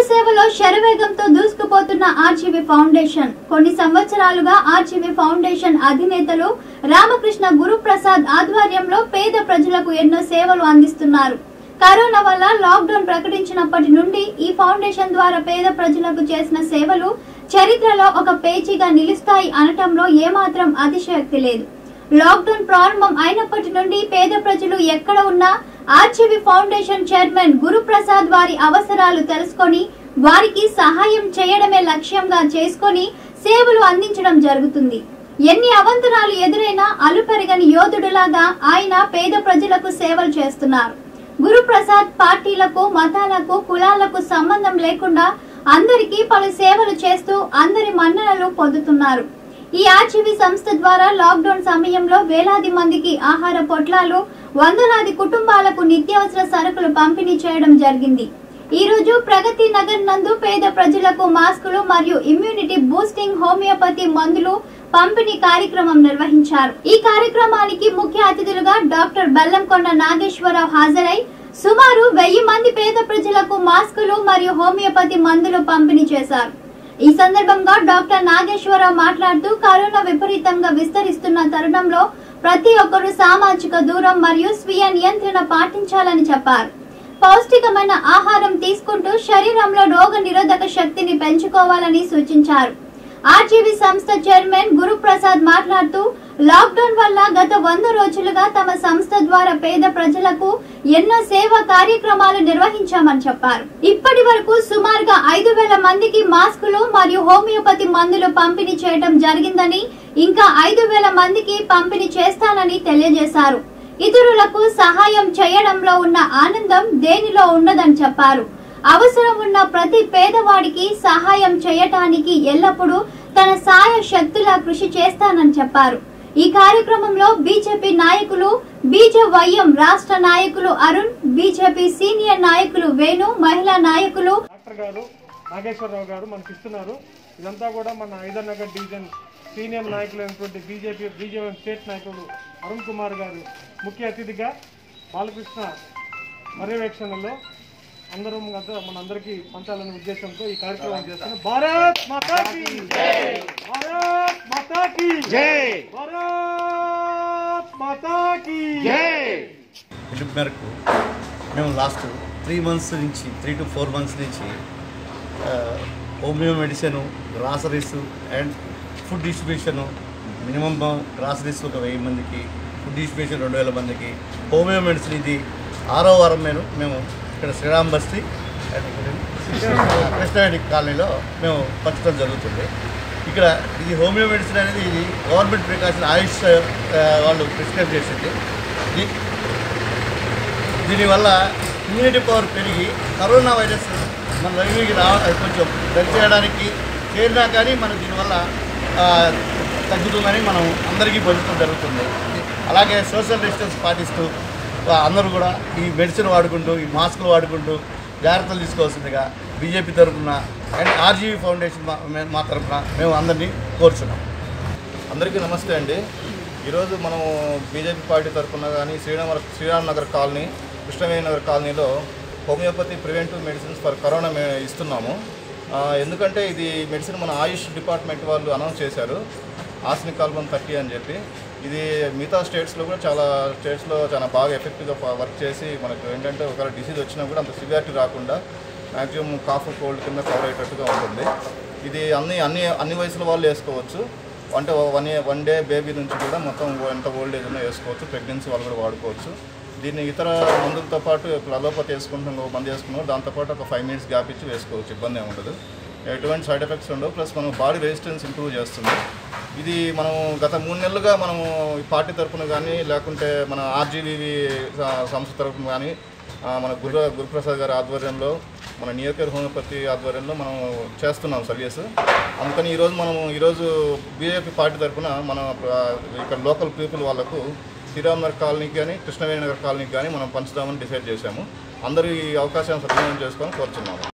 సేవలో శరవేగంతో దూసుకుపోతున్న RGV foundation కొన్ని సంవత్సరాలుగా ఆర్జీవీ ఫౌండేషన్ అధినేతలు రామకృష్ణ గురుప్రసాద్ ఆధ్వర్యంలో పేద ప్రజలకు ఎన్నో సేవలు అందిస్తున్నారు కరోనా వల్ల లాక్డౌన్ ప్రకటించినప్పటి నుండి ఈ ఫౌండేషన్ ద్వారా పేద ప్రజలకు చేసిన సేవలు చరిత్రలో ఒక పేజీగా నిలుస్తాయి అనటంలో ఏమాత్రం అతిశయోక్తి లేదు లాక్డౌన్ ప్రారంభం అయినప్పటి నుండి పేద ప్రజలు ఎక్కడ ఉన్నా ఆర్జీవి ఫౌండేషన్ చైర్మన్ గురుప్రసాద్ వారి అవసరాలు తెలుసుకొని వారికి సహాయం చేయడమే లక్ష్యంగా చేసుకొని సేవలు అందించడం జరుగుతుంది ఎన్ని అవంతరాలు ఎదురైనా అలుపెరగని యోధుడులాగా ఆయన పేద ప్రజలకు సేవలు చేస్తున్నారు గురుప్రసాద్ పార్టీలకు మతాలకు కులాలకు సంబంధం లేకుండా అందరికీ పలు సేవలు చేస్తూ అందరి మన్ననలు పొందుతున్నారు ఈ ఆర్జీవీ సంస్థ ద్వారా లాక్డౌన్ సమయంలో వేలాది మందికి ఆహార పొట్లాలు వందలాది కుటుంబాలకు నిత్యావసర సరుకులు పంపిణీ చేయడం జరిగింది ఈ రోజు ప్రగతి నగర్ నందు పేద ప్రజలకు మాస్కులు మరియు ఇమ్యూనిటీ బూస్టింగ్ హోమియోపతి మందులు పంపిణీ కార్యక్రమం నిర్వహించారు ఈ కార్యక్రమానికి ముఖ్య అతిథులుగా డాక్టర్ బెల్లంకొండ నాగేశ్వరరావు హాజరై సుమారు వెయ్యి మంది పేద ప్రజలకు మాస్కులు మరియు హోమియోపతి మందులు పంపిణీ చేశారు ఈ సందర్భంగా డాక్టర్ నాగేశ్వరరావు మాట్లాడుతూ కరోనా విపరీతంగా విస్తరిస్తున్న తరుణంలో ప్రతి ఒక్కరూ సామాజిక దూరం మరియు స్వీయ నియంత్రణ పాటించాలని చెప్పారు పౌష్టికమైన ఆహారం తీసుకుంటూ శరీరంలో రోగ నిరోధక శక్తిని పెంచుకోవాలని సూచించారు ఆర్జీవీ సంస్థ చైర్మన్ గురుప్రసాద్ మాట్లాడుతూ లాక్డౌన్ వల్ల గత వంద రోజులుగా తమ సంస్థ ద్వారా పేద ప్రజలకు ఎన్నో సేవా కార్యక్రమాలు నిర్వహించామని చెప్పారు ఇప్పటి వరకు సుమారుగా ఐదు వేల మందికి మాస్కులు మరియు హోమియోపతి మందులు పంపిణీ చేయడం జరిగిందని ఇంకా ఐదు వేల మందికి పంపిణీ చేస్తానని తెలియజేశారు ఇతరులకు సహాయం చేయడంలో ఉన్న ఆనందం దేనిలో ఉండదని చెప్పారు అవసరం ఉన్న ప్రతి పేదవాడికి సహాయం చేయటానికి ఎల్లప్పుడూ తన సాయ శక్తులా కృషి చేస్తానని చెప్పారు ఈ కార్యక్రమంలో బీజేపీ నాయకులు బీజేవైఎం రాష్ట్ర నాయకులు అరుణ్ బీజేపీ సీనియర్ నాయకులు వేణు మహిళా నాయకులు డాక్టర్ గారు నాగేశ్వరరావు గారు మనకి ఇస్తున్నారు ఇదంతా కూడా మన హైదర్నగర్ డివిజన్ సీనియర్ నాయకులైనటువంటి బీజేపీ బీజేపీ స్టేట్ నాయకులు అరుణ్ కుమార్ గారు ముఖ్య అతిథిగా బాలకృష్ణ పర్యవేక్షణలో అందరం అంతా మనందరికీ పంచాలనే ఉద్దేశంతో ఈ కార్యక్రమం చేస్తున్నాం భారత్ మాతాకి భారత్ మాతాకి భారత్ మాతాకి పిలుపు మేరకు మేము లాస్ట్ త్రీ మంత్స్ నుంచి త్రీ టు ఫోర్ మంత్స్ నుంచి ఆ, homeo medicine groceries and food distribution minimum groceries ఒక వెయ్యి మందికి ఫుడ్ డిస్ట్రిబ్యూషన్ రెండు వేల మందికి హోమియో మెడిసిన్ ఇది ఆరో వారం మేము మేము ఇక్కడ శ్రీరామ్ బస్తీ అండ్ ఇక్కడ కృష్ణారెడ్డి కాలనీలో మేము పంచడం జరుగుతుంది ఇక్కడ ఇది హోమియో మెడిసిన్ అనేది ఇది గవర్నమెంట్ ప్రికాషన్ ఆయుష్ ఆ, వాళ్ళు ప్రిస్క్రైబ్ చేసింది ఇది దీనివల్ల ఇమ్యూనిటీ పవర్ పెరిగి కరోనా వైరస్ మన రైలుకి రా కొంచెం దరి చేయడానికి చేరినా కానీ మనం దీనివల్ల ఆ, తగ్గుతుందని మనం అందరికీ పంచడం జరుగుతుంది అలాగే సోషల్ డిస్టెన్స్ పాటిస్తూ ఆ, అందరూ కూడా ఈ మెడిసిన్ వాడుకుంటూ ఈ మాస్కులు వాడుకుంటూ జాగ్రత్తలు తీసుకోవాల్సిందిగా బీజేపీ తరఫున అండ్ ఆర్జీవీ ఫౌండేషన్ మా మే- మా తరఫున మేము అందరినీ కోరుచున్నాం అందరికీ నమస్తే అండి ఈరోజు మనం బీజేపీ పార్టీ తరఫున కానీ శ్రీరామ శ్రీరామ్ నగర్ కాలనీ కృష్ణవేణి నగర్ కాలనీలో homeopathy preventive medicines for corona మే ఇస్తున్నాము ఆ, ఎందుకంటే ఇది మెడిసిన్ మన ఆయుష్ డిపార్ట్మెంట్ వాళ్ళు అనౌన్స్ చేశారు ఆస్నిక్ ఆల్బమ్ థర్టీ అని చెప్పి ఇది మిగతా స్టేట్స్లో కూడా చాలా స్టేట్స్లో చాలా బాగా ఎఫెక్టివ్గా వర్క్ చేసి మనకు ఏంటంటే ఒకవేళ డిసీజ్ వచ్చినా కూడా అంత సివియారిటీ రాకుండా మ్యాక్సిమం కాఫ్ కోల్డ్ కింద కవర్ అయ్యేటట్టుగా ఉంటుంది ఇది అన్ని అన్ని అన్ని వయసుల వాళ్ళు వేసుకోవచ్చు అంటే one year one day baby నుంచి కూడా మొత్తం ఎంత ఓల్డ్ ఏజ్ ఉన్నా వేసుకోవచ్చు ప్రెగ్నెన్సీ వాళ్ళు కూడా వాడుకోవచ్చు దీన్ని ఇతర మందులతో పాటు ఇప్పుడు అలోపతి వేసుకుంటున్నాం ఒక మందు వేసుకున్నాం దాంతోపాటు ఒక ఫైవ్ మినిట్స్ గ్యాప్ ఇచ్చి వేసుకోవచ్చు ఇబ్బంది ఏమి ఉండదు ఎటువంటి సైడ్ ఎఫెక్ట్స్ ఉండవు ప్లస్ మనం బాడీ రెసిస్టెన్స్ ఇంప్రూవ్ చేస్తుంది ఇది మనం గత మూడు నెలలుగా మనము ఈ పార్టీ తరఫున కానీ లేకుంటే మన ఆర్జీవీ సంస్థ తరఫున కానీ ఆ, మన గురు గురుప్రసాద్ గారి ఆధ్వర్యంలో మన నియోకేర్ హోమియోపతి ఆధ్వర్యంలో మనం చేస్తున్నాం సర్వీస్ అందుకని ఈరోజు మనం ఈరోజు బీజేపీ పార్టీ తరఫున మన ఆ, ఇక్కడ లోకల్ పీపుల్ వాళ్ళకు శ్రీరామ్ నగర్ కాలనీకి కానీ కృష్ణవేణి నగర్ కాలనీకి కానీ మనం పంచుదామని డిసైడ్ చేశాము అందరూ ఈ అవకాశాన్ని సద్వినియోగం చేసుకొని కోరుచున్నాము